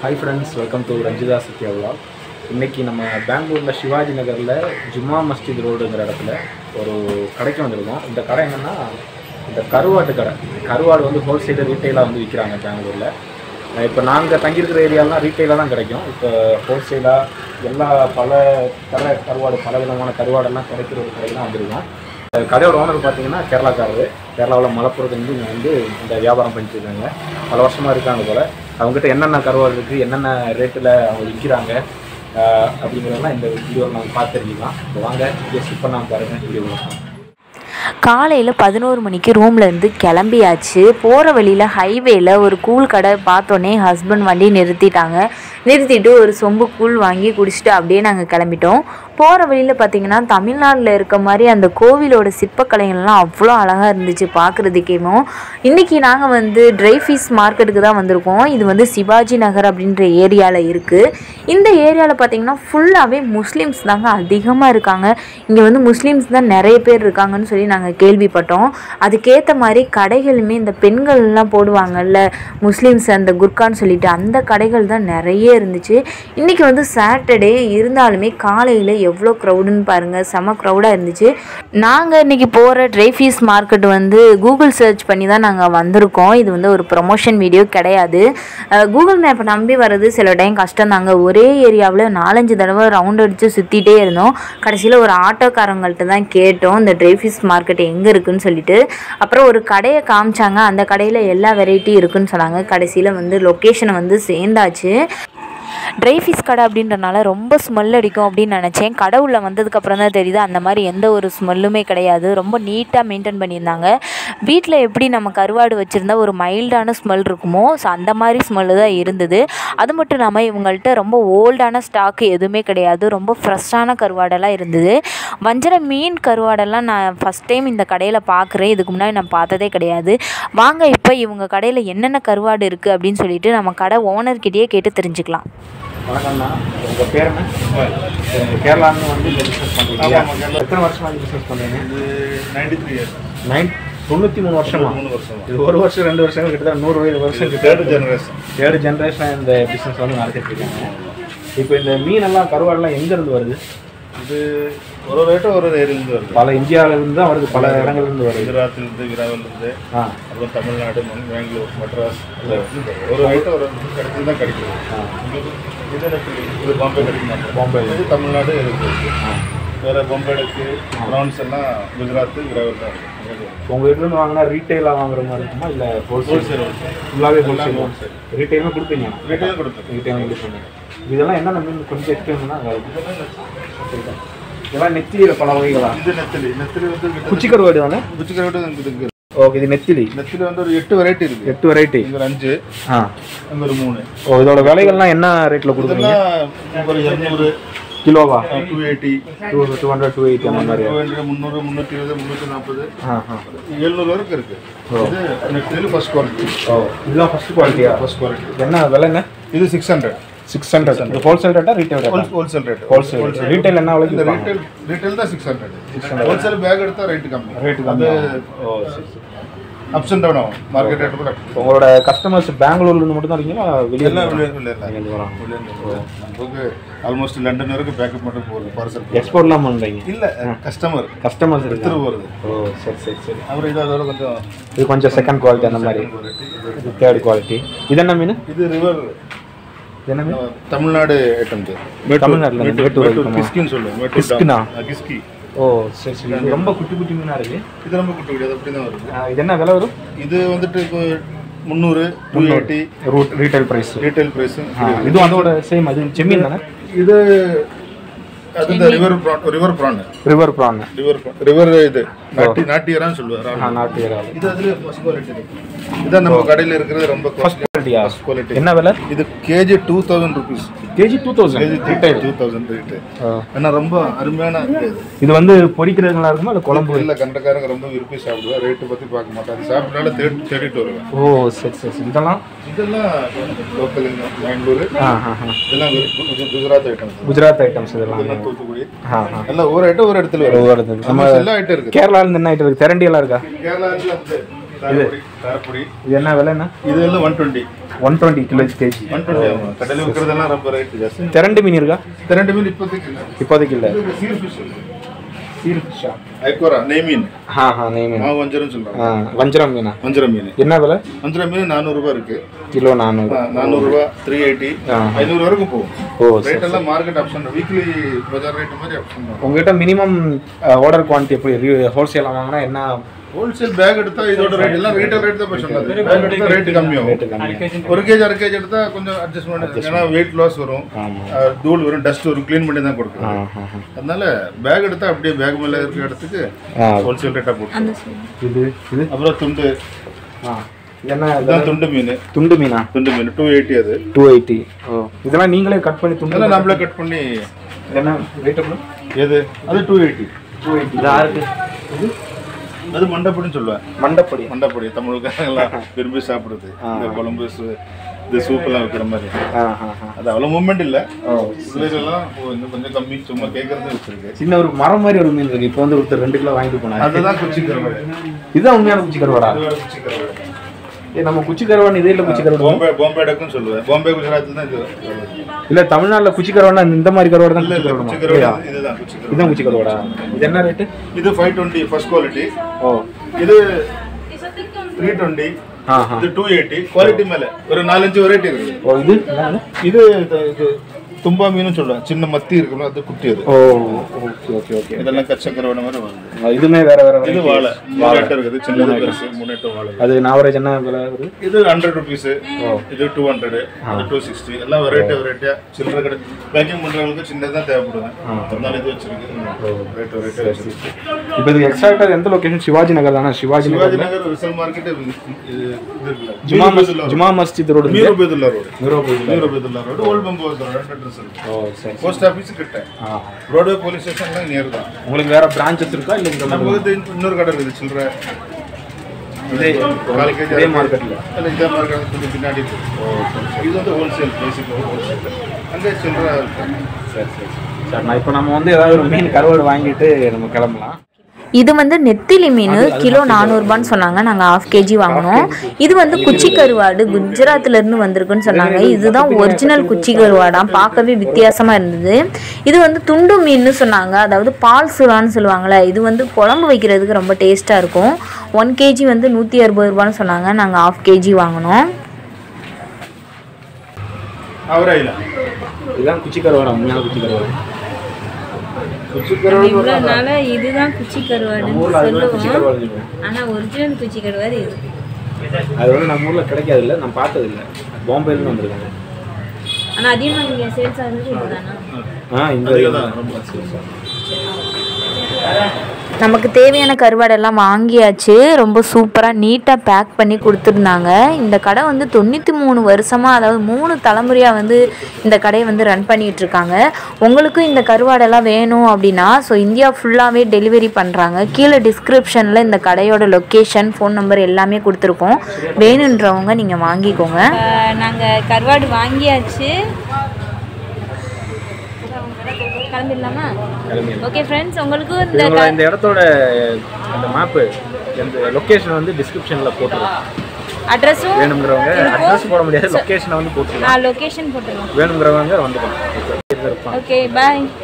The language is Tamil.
Hi friends welcome to Ranjitha Sathya vlog இன்னைக்கு நம்ம பெங்களூரில் சிவாஜி நகரில் ஜும்மா மஸ்ஜித் ரோடுங்கிற இடத்துல ஒரு கடைக்கு வந்திருக்கோம் இந்த கடை என்னென்னா இந்த கருவாட்டு கடை கருவாடு வந்து ஹோல்சேலர் ரீட்டைலாக வந்து விற்கிறாங்க பெங்களூரில் இப்போ நாங்கள் தங்கியிருக்கிற ஏரியாலாம் ரீட்டைலாக தான் கிடைக்கும் இப்போ ஹோல்சேலாக எல்லா பல தர கருவாடு பல விதமான கருவாடெல்லாம் கிடைக்கிற ஒரு கடைக்கு தான் வந்திருக்கோம் இந்த கடையோட ஓனர் பார்த்தீங்கன்னா கேரளாக்காரரு கேரளாவில் மலப்புறத்துலேருந்து இங்கே வந்து இந்த வியாபாரம் பண்ணிட்டு இருக்காங்க பல வருஷமாக இருக்காங்க போல் அவங்ககிட்ட என்னென்ன கருவாடு இருக்குது என்னென்ன ரேட்டில் அவங்க விற்கிறாங்க ஆஹ் அப்படிங்கிறதெல்லாம் இந்த வீடியோவில் நாங்கள் பார்த்து தெரிஞ்சுக்கலாம் இப்போ வாங்க வீடியோ ஸ்கிப் பண்ணாமல் பாருங்கள் வீடியோ பார்க்கலாம் காலையில் பதினோரு மணிக்கு ரூம்லேருந்து கிளம்பியாச்சு போகிற வழியில் ஹைவேல ஒரு கூழ் கடை பார்த்தோன்னே ஹஸ்பண்ட் வண்டி நிறுத்திட்டாங்க நிறுத்திட்டு ஒரு சொம்பு கூழ் வாங்கி குடிச்சிட்டு அப்படியே நாங்கள் கிளம்பிட்டோம் போகிற வழியில் பார்த்தீங்கன்னா தமிழ்நாட்டில் இருக்க மாதிரி அந்த கோவிலோட சிற்பக்கலைகள்லாம் அவ்வளோ அழகாக இருந்துச்சு பார்க்குறதுக்கேமோ இன்றைக்கி நாங்கள் வந்து ட்ரை ஃபிஷ் மார்க்கெட்டுக்கு தான் வந்திருக்கோம் இது வந்து சிவாஜி நகர் அப்படின்ற ஏரியாவில் இருக்குது இந்த ஏரியாவில் பார்த்தீங்கன்னா ஃபுல்லாகவே முஸ்லீம்ஸ் தாங்க அதிகமாக இருக்காங்க இங்கே வந்து முஸ்லீம்ஸ் தான் நிறைய பேர் இருக்காங்கன்னு சொல்லி நாங்கள் கேள்விப்பட்டோம் அதுக்கேற்ற மாதிரி கடைகளுமே இந்த பெண்கள்லாம் போடுவாங்கல்ல முஸ்லீம்ஸ் அந்த குர்கான்னு சொல்லிட்டு அந்த கடைகள் தான் நிறைய இருந்துச்சு இன்றைக்கி வந்து சாட்டர்டே இருந்தாலுமே காலையில் எவ்வளோ க்ரௌடுன்னு பாருங்கள் செம க்ரௌடாக இருந்துச்சு நாங்கள் இன்றைக்கி போகிற ட்ரை ஃபீஸ் மார்க்கெட் வந்து கூகுள் சர்ச் பண்ணி தான் நாங்கள் வந்திருக்கோம் இது வந்து ஒரு ப்ரொமோஷன் வீடியோ கிடையாது கூகுள் மேப்பை நம்பி வர்றது சில டைம் கஷ்டம் தாங்க ஒரே ஏரியாவில் நாலஞ்சு தடவை ரவுண்ட் அடித்து சுற்றிட்டே இருந்தோம் கடைசியில் ஒரு ஆட்டோக்காரங்கள்ட்ட தான் கேட்டோம் இந்த ட்ரை ஃபிஷ் மார்க்கெட் எங்கே இருக்குன்னு சொல்லிட்டு அப்புறம் ஒரு கடையை காமிச்சாங்க அந்த கடையில் எல்லா வெரைட்டி இருக்குன்னு சொன்னாங்க கடைசியில் வந்து லொக்கேஷனை வந்து சேர்ந்தாச்சு ட்ரை ஃபிஷ் கடை அப்படின்றனால ரொம்ப ஸ்மெல் அடிக்கும் அப்படின்னு நினச்சேன் கடை உள்ள வந்ததுக்கப்புறம் தான் தெரியுது அந்த மாதிரி எந்த ஒரு ஸ்மெல்லுமே கிடையாது ரொம்ப நீட்டாக மெயின்டைன் பண்ணியிருந்தாங்க வீட்டில் எப்படி நம்ம கருவாடு வச்சுருந்தா ஒரு மைல்டான ஸ்மெல் இருக்குமோ ஸோ அந்த மாதிரி ஸ்மெல்லு தான் இருந்தது அது மட்டும் இல்லாமல் இவங்கள்ட்ட ரொம்ப ஓல்டான ஸ்டாக்கு எதுவுமே கிடையாது ரொம்ப ஃப்ரெஷ்ஷான கருவாடெல்லாம் இருந்தது வஞ்சர மீன் கருவாடெல்லாம் நான் ஃபஸ்ட் டைம் இந்த கடையில் பார்க்குறேன் இதுக்கு முன்னாடி நான் பார்த்ததே கிடையாது வாங்க இப்போ இவங்க கடையில் என்னென்ன கருவாடு இருக்குது அப்படின்னு சொல்லிட்டு நம்ம கடை ஓனர்கிட்டயே கேட்டு தெரிஞ்சுக்கலாம் வணக்கம்ண்ணா உங்கள் பேர் என்ன உங்கள் கேரளான்னு வந்து இந்த பிஸ்னஸ் பண்ணுறீங்க எத்தனை வருஷமா இந்த பிஸ்னஸ் பண்ணுறீங்க இது நைன்டி த்ரீ இயர்ஸ் நைன் தொண்ணூற்றி மூணு வருஷமா மூணு வருஷம் இது ஒரு வருஷம் ரெண்டு வருஷம் கிட்டத்தட்ட நூறு வயது வருஷம் கிட்ட தேர்ட் ஜெனரேஷன் ஏழு ஜென்ரேஷன் இந்த பிஸ்னஸ் வந்து நடத்திட்டு இருக்காங்க இப்போ இந்த மீனெல்லாம் கருவாடெல்லாம் எங்கேருந்து வருது இது ஒரு ரேட்டு ஒரு ஏரியிலேருந்து வருது பல இந்தியாவிலேருந்து தான் வருது பல இடங்கள்லேருந்து வருது குஜராத்லேருந்து விராவிலேருந்து ஆ அப்புறம் தமிழ்நாடு மங்~ பெங்களூர் மெட்ராஸ் எல்லாம் இருந்து வருது. ஒரு ரேட்டு ஒரு கிடைச்சது தான் கிடைக்குது உங்களுக்கு இது நெத்திலி. இது பாம்பே கிடைக்க மாட்டேன் பாம்பே. இது தமிழ்நாடு இருக்கு வேற பாம்பேடுக்கு ப்ரான்ஸ் எல்லாம் குஜராத் விராவில் தான் இருக்கு உங்கள் வீட்டிலேருந்து வாங்கினா ரீட்டைலாக வாங்குற மாதிரி இருக்குமா இல்லை ஹோல்சேல் ஹோல்சேல் ஃபுல்லாகவே எல்லாமே ஹோல்சேல் wholesale. ரீட்டைலுமே கொடுப்பீங்க ரேட்டையும் கொடுத்துருக்கு ரீட்டைலும் கொடுப்பீங்க இதெல்லாம் என்னென்ன மீன் கொஞ்சம் எக்ஸ்பிளைன் பண்ணால் இதெல்லாம் நெத்திலியில் பல வகைகளா இது நெத்திலி நெத்திலி வந்து கிட்டத்தட்ட- குச்சி கருவாடு தானே குச்சிக்கரோடு இருக்கு ஓகே இது நெத்திலி நெத்திலி வந்து ஒரு எட்டு வெரைட்டி இருக்கு எட்டு வெரைட்டி இங்க ஒரு அஞ்சு ஆ அங்க ஒரு மூணு ஓ இதோட விலைகள்லாம் என்ன ரேட்டில் கொடுக்குறீங்க இதெல்லாம் ஒரு இரநூறு கிலோவா two eighty two two hundred two eighty அந்த மாதிரி டூ ஹண்ட்ரட் முந்நூறு முந்நூற்றி இருபது முந்நூற்றி நாற்பது ஆ ஆ எழுநூறு வரைக்கும் இருக்கு இது நெத்திலி ஃபர்ஸ்ட் குவாலிட்டி ஓ இதெல்லாம் ஃபஸ்ட் குவாலிட்டியா ஃபர்ஸ்ட் குவாலிட்டி என்ன விலைங்க இது சிக்ஸ் ஹண்ட்ரட் சிக்ஸ் ஹண்ட்ரட் இது ஹோல்சேல் ரேட்டா ரீட்டைல் ரேட்டா ஹோல்சேல் ரேட் ஹோல்சேல் ரீட்டைல் என்ன விலைக்கு இந்த விற்பாங்க ரீட்டைல் ரீட்டைல் தான் சிக்ஸ் ஹண்ட்ரட் ஹோல்சேல் பேக் எடுத்தா ரேட்டு கம்மி ரேட்டு அது கம்மி ஓ சரி சரி அப்ஸ் அண்ட் டவுன் ஆகும் மார்க்கெட் ரேட் கூட உங்களோட கஸ்டமர்ஸ் பெங்களூர்லேருந்து மட்டும் தான் இருக்கீங்களா வெளியே எல்லாம் வெளியே வெளியே வெளியே வராங்க நமக்கு ஆல்மோஸ்ட் லண்டன் வரைக்கும் பேக்கப் மட்டும் போகுது பார்சல் எக்ஸ்போர்ட்லாம் பண்ணுறீங்க இல்ல கஸ்டமர் கஸ்டமர்ஸ் இருக்கு எடுத்துட்டு போகிறது ஓ சரி சரி சரி அப்புறம் இது அதோட கொஞ்சம் இது கொஞ்சம் செகண்ட் குவாலிட்டி அந்த மாதிரி இது தேர்ட் குவாலிட்டி இது என்ன மீன் இது ரிவர் இது என்ன மீன் தமிழ்நாடு ஐட்டம் தமிழ்நாட்டுல இருந்து மேட்டூர் ஐட்டமா? கிஸ்கின்னு சொல்லுவோம் மேட்டூர் கிஸ்கினா? dam. ஆ, கிஸ்கி ஓ சரி சரி இது ரொம்ப குட்டி குட்டி மீனாக இருக்கு இது ரொம்ப குட்டி குட்டி அது அப்படி தான் வருது ஆ, இது என்ன விலை வரும் இது வந்துட்டு இப்போ முந்நூறு டூ எயிட்டி ரூட் ரீட்டைல் ப்ரைஸ் ரீட்டைல் ப்ரைஸ் இதுவும் அதோட சேம் அது செம்மீன் தானே இது அது இந்த river prawn river prawn river prawn river river இது நாட்டி நாட்டியரான்னு சொல்லுவார் ஆ நாட்டு இறால் இது அதுல ஃபர்ஸ்ட் குவாலிட்டி இதான் நம்ம கடையில் இருக்கிறது ரொம்ப ஃபர்ஸ்ட் குவாலிட்டியா குவாலிட்டி என்ன விலை இது KG two thousand rupees KG two thousand KG retail two thousand rate ஏன்னா ரொம்ப அருமையான இது. இது வந்து பொரிக்கிறதுங்களா இருக்குமா இல்லை குழம்பு இல்ல கண்டக்காரங்க ரொம்ப விரும்பி சாப்பிடுவா ரேட்டு பத்தி பார்க்க மாட்டாங்க சாப்பிட்டால தேடி தேடிட்டு வருவேன் ஓ சரி சரி சரி இதெல்லாம் இதெல்லாம் லோக்கல் பெங்களூரு ஆ ஆ ஆ இதெல்லாம் கு- கு- குஜராத் ஐட்டம் குஜராத் ஐட்டம்ஸ் இதெல்லாம் இதெல்லாம் தூத்துக்குடி ஆ ஆ எல்லாம் ஒரு ஐட்டம் ஒரு இடத்துல வரும் வருது நம்ம நம்ம எல்லா ஐட்டம் இருக்கு கேரளால இருந்து என்ன ஐட்டம் இருக்கு திரண்டி எல்லாம் இருக்கா கேரளாவில் வந்து காரப்பொடி காரப்பொடி இது என்ன விலை என்ன இது எல்லாம் one twenty one twenty kilo KG one twenty ஆகும் கடையில் விற்கிறதெல்லாம் ரொம்ப ரேட்டு ஜாஸ்தி திரண்டு மீன் இருக்கா இந்த ரெண்டு மீன் இப்போதைக்கு இல்லை இப்போதைக்கு இல்லை இது சீர் ஃபிஷ் சீல் ஃபிஷ்ஷா ஐக்கோரா நெய் மீன் ஆ ஆ நெய் மீன் மாவு வஞ்சரம் சொல்கிறாங்க ஆ வஞ்சரம் மீனா வஞ்சரம் மீன் என்ன விலை வஞ்சரம் மீன் நானூறுரூவா இருக்கு கிலோ நானூறு நானூறுரூவா த்ரீ எயிட்டி ஆ. ஐநூறு வரைக்கும் போகும் ஓ சரி ரேட் எல்லாம் மார்க்கெட் ஆப்ஷன் வீக்லி பஜார் ரேட் மாதிரி ஆப்ஷன் தான் உங்ககிட்ட மினிமம் ஆர்டர் குவான்டிட்டி எப்படி ஹோல்சேலாக வாங்கினா என்ன ஹோல்சேல் பேக் எடுத்தா இதோட ரேட் எல்லாம் ரீட்டைல் ரேட் தான் போய் சொன்னது பேக் எடுத்தா ரேட் கம்மியாகும் ரேட்டு கம்மி ஒரு கேஜி அரை கேஜி எடுத்தா கொஞ்சம் அட்ஜஸ்ட்மெண்ட் ஏன்னா வெயிட் லாஸ் வரும் ஆமாம் அஹ் தூள் வரும் டஸ்ட் வரும் க்ளீன் பண்ணி தான் ஆ கொடுக்கணும் ஆ ஆ. அதனால பேக் எடுத்தா அப்படியே பேக் மேல இருக்கிற இடத்துக்கு ஆ ஹோல்சேல் ரேட்டா போட்டு இது இது அப்புறம் துண்டு ஆ இது என்ன இதுதான் துண்டு மீன் துண்டு மீனா துண்டு மீன் டூ எயிட்டி அது டூ எயிட்டி ஓ இதெல்லாம் நீங்களே கட் பண்ணி துண்டு இதெல்லாம் நம்மளே கட் பண்ணி இது என்ன ரேட் எவ்வளோ எது அது டூ எயிட்டி டூ எயிட்டி இது யாருக்கு இது அது மண்டப்படின்னு சொல்லுவேன் மண்டப்படி மண்டப்படி தமிழுக்காரங்களாம் விரும்பி சாப்பிடுறது இந்த குழம்பு சு- இது சூப்பெல்லாம் வைக்கிற மாதிரி ஆ ஆ ஆ அது அவ்வளோ மூமெண்ட் இல்லை ஓ எல்லாம் ஓ, இன்னும் கொஞ்சம் கம்மி சும்மா கேட்கறது வச்சிருக்கு சின்ன ஒரு மரம் மாதிரி ஒரு மீன் இருக்கு இப்போ வந்து ஒருத்தர் ரெண்டு கிலோ வாங்கிட்டு போனாரு அதுதான் குச்சி கருவாடு இதுதான் உண்மையான குச்சி கருவாடா அதுதான் குச்சி கருவாடு ஏ நம்ம குச்சி கருவாடு இதே இல்லை குச்சி கருவாடு பாம்பே பாம்பே டக்குன்னு சொல்லுவேன் பாம்பே குஜராத்தில் தான் இது இல்ல தமிழ்நாட்டுல குச்சி கருவாடுனா இந்த மாதிரி கருவாடு தான் இல்ல குச்சி இல்ல குச்சி கருவாடா கருவாடு இதுதான் குச்சி கருவாடு இதுதான் குச்சி கருவாடா இது என்ன ரேட்டு இது ஃபைவ் டுவெண்ட்டி ஃபர்ஸ்ட் குவாலிட்டி ஓ இது த்ரீ டுவெண்ட்டி ஆ ஆ இது டூ எயிட்டி குவாலிட்டி மேல ஒரு நாலஞ்சு வெரைட்டி இருக்கு ஓ இது என்னது? இது இது- இது தும்பா மீனும் சொல்லுவேன் சின்ன மத்தி இருக்குல்ல அது குட்டி அது ஓ ஓகே ஓகே ஓகே இதெல்லாம் கச்ச கருவாடு மாதிரி வருது இதுமே வேற வேற இது variety. வாழை மூணு எட்டு இருக்குது சின்னது பெருசு மூணு எட்டு வாழை அது ஆவரேஜ் என்ன விலை வருது இது ஹண்ட்ரட் ருபீஸ் இது டூ ஹண்ட்ரட் இது டூ சிக்ஸ்டி எல்லாம் வெரைட்டி வெரைட்டியா சில்லறை கடை பேக்கிங் பண்றவங்களுக்கு சின்னதான் தேவைப்படுவேன் அதனால இது வச்சிருக்கு ரேட் வெரைட்டி வச்சிருக்கு இப்போ இது எக்ஸாக்டா எந்த லொகேஷன் சிவாஜி நகர் தானே சிவாஜி சிவாஜி நகர் நகர் விசல் மார்க்கெட் இது இது இருக்குல்ல ஜுமா மஸ்ஜித் ஜுமா மஸ்ஜித் ரோடு மீர் உபேதுல்லா ரோடு நிரோபதி Mir Ubaidullah road old pump address இருக்கு ஓ சரி போஸ்ட் ஆஃபீஸ் கிட்ட ஆ ரோட்வே போலீஸ் ஸ்டேஷன்லாம் நியர் தான் உங்களுக்கு வேற பிரான்ச்சஸ் இருக்கா இல்லை இந்த நம்ம மாதிரி வந்து இன்னொரு கடை இருக்குது சில்லற இதே கால் கேஜி இதே மார்க்கெட்டில் இல்லை இந்த மார்க்கெட் கொஞ்சம் பின்னாடி இருக்கு இது வந்து ஹோல்சேல் பேசிக்காக ஹோல்சேல் அங்கே சில்லற இருக்கு சரி சரி சார் நான் இப்போ நம்ம வந்து ஏதாவது ஒரு மீன் கருவாடு வாங்கிட்டு நம்ம கிளம்பலாம் இது வந்து நெத்திலி மீன் கிலோ நானூறுபான்னு சொன்னாங்க நாங்கள் ஆஃப் கேஜி வாங்கினோம் இது வந்து குச்சி கருவாடு குஜராத்ல இருந்து வந்திருக்குன்னு சொன்னாங்க இதுதான் ஒரிஜினல் குச்சி கருவாடாம் பார்க்கவே வித்தியாசமாக இருந்தது இது வந்து துண்டு மீன்னு சொன்னாங்க அதாவது பால் சுறான்னு சொல்லுவாங்கள்ல இது வந்து குழம்பு வைக்கிறதுக்கு ரொம்ப டேஸ்ட்டாக இருக்கும் ஒன் கேஜி வந்து நூற்றி அறுபது ரூபான்னு சொன்னாங்க நாங்கள் ஆஃப் கேஜி வாங்கினோம் அவரையில் இதுதான் குச்சி கருவாடா உண்மையான குச்சி கருவாடு இவ்வளோ நாளாக இதுதான் குச்சி கருவாடுன்னு ஊரில் அதுதான் குச்சி சொல்லுவோம் கருவாடு சொல்லுவோம் ஆனால் ஒரிஜினல் குச்சி கருவாடு இது அது வந்து நம்ம ஊரில் கிடைக்காது இல்லை நான் பார்த்தது இல்லை பாம்பேலேருந்து வந்திருக்காங்க ஆனால் அதிகமாக இங்கே சேல்ஸ் ஆகுறது இதுதானா ஆ இந்த அதுதான் ரொம்ப நமக்கு தேவையான கருவாடெல்லாம் வாங்கியாச்சு ரொம்ப சூப்பராக நீட்டாக பேக் பண்ணி கொடுத்துருந்தாங்க இந்த கடை வந்து தொண்ணூற்றி மூணு வருஷமாக அதாவது மூணு தலைமுறையாக வந்து இந்த கடையை வந்து ரன் பண்ணிட்டு இருக்காங்க உங்களுக்கும் இந்த கருவாடெல்லாம் வேணும் அப்படின்னா ஸோ இந்தியா ஃபுல்லாகவே டெலிவரி பண்ணுறாங்க கீழே டிஸ்கிரிப்ஷனில் இந்த கடையோட லொக்கேஷன் ஃபோன் நம்பர் எல்லாமே கொடுத்துருக்கோம் வேணுன்றவங்க நீங்கள் வாங்கிக்கோங்க நாங்கள் கருவாடு வாங்கியாச்சு கிளம்பிடலாமா ஓகே ஃப்ரெண்ட்ஸ் உங்களுக்கும் இந்த இவங்களோட இந்த இடத்தோட அந்த மேப்பு இந்த லொக்கேஷன் வந்து டிஸ்கிரிப்ஷனில் போட்டுருவோம் அட்ரஸும் வேணுங்கிறவங்க அட்ரஸ் போட முடியாது லொக்கேஷனை வந்து போட்டுருலாம் நான் லொக்கேஷன் போட்டுருவோம் வேணுங்கிறவங்க வந்துக்கலாம் ஓகே பாய்